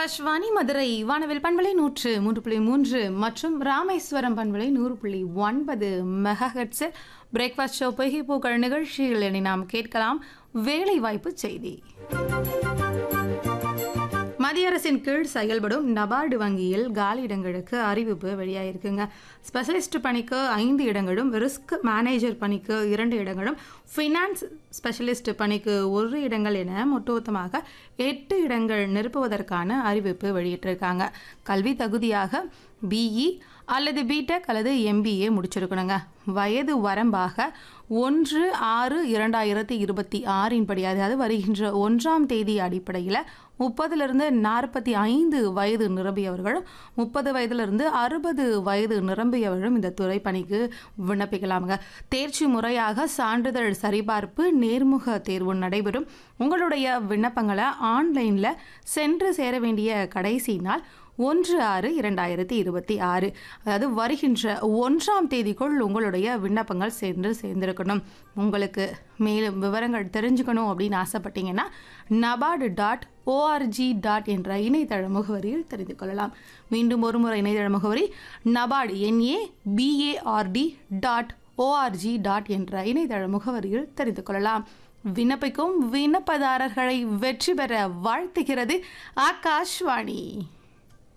ஆகாஷ்வாணி மதுரை வானவில் பண்பலை நூற்று மூன்று புள்ளி மூன்று மற்றும் ராமேஸ்வரம் பண்பலை நூறு புள்ளி ஒன்பது மெகாஹெட்ஸில் பிரேக்ஃபாஸ்ட் ஷோ பொய்கை பூக்கள் நிகழ்ச்சியில் இனி நாம் கேட்கலாம் வேலைவாய்ப்பு செய்தி மத்திய அரசின் கீழ் செயல்படும் நபார்டு வங்கியில் காலி இடங்களுக்கு அறிவிப்பு வெளியாயிருக்குங்க ஸ்பெஷலிஸ்ட் பணிக்கு ஐந்து இடங்களும் ரிஸ்க் மேனேஜர் பணிக்கு இரண்டு இடங்களும் ஃபினான்ஸ் ஸ்பெஷலிஸ்ட் பணிக்கு ஒரு இடங்கள் என ஒட்டுமொத்தமாக எட்டு இடங்கள் நிரப்புவதற்கான அறிவிப்பு வெளியிட்டிருக்காங்க கல்வி தகுதியாக பிஇ அல்லது பிடெக் அல்லது எம்பிஏ முடிச்சிருக்கணுங்க வயது வரம்பாக ஒன்று ஆறு இரண்டாயிரத்தி இருபத்தி ஆறின் படி அதாவது வருகின்ற ஒன்றாம் தேதி அடிப்படையில் முப்பதுலேருந்து நாற்பத்தி ஐந்து வயது நிரம்பியவர்களும் முப்பது வயதிலிருந்து அறுபது வயது நிரம்பியவர்களும் இந்த துறை பணிக்கு விண்ணப்பிக்கலாமுங்க தேர்ச்சி முறையாக சான்றிதழ் சரிபார்ப்பு நேர்முக தேர்வு நடைபெறும் உங்களுடைய விண்ணப்பங்களை ஆன்லைனில் சென்று சேர வேண்டிய கடைசி நாள் ஒன்று ஆறு இரண்டாயிரத்தி இருபத்தி ஆறு அதாவது வருகின்ற ஒன்றாம் தேதிக்குள் உங்களுடைய விண்ணப்பங்கள் சென்று சேர்ந்திருக்கணும் உங்களுக்கு மேலும் விவரங்கள் தெரிஞ்சுக்கணும் அப்படின்னு ஆசைப்பட்டீங்கன்னா நபார்டு டாட் ஓஆர்ஜி டாட் என்ற இணையதள முகவரியில் தெரிந்து கொள்ளலாம் மீண்டும் ஒரு முறை இணையதள முகவரி NABARD NA BARD dot ORG dot என்ற இணையதள முகவரியில் தெரிந்து கொள்ளலாம் விண்ணப்பிக்கும் விண்ணப்பதாரர்களை வெற்றி பெற வாழ்த்துகிறது ஆகாஷ்வாணி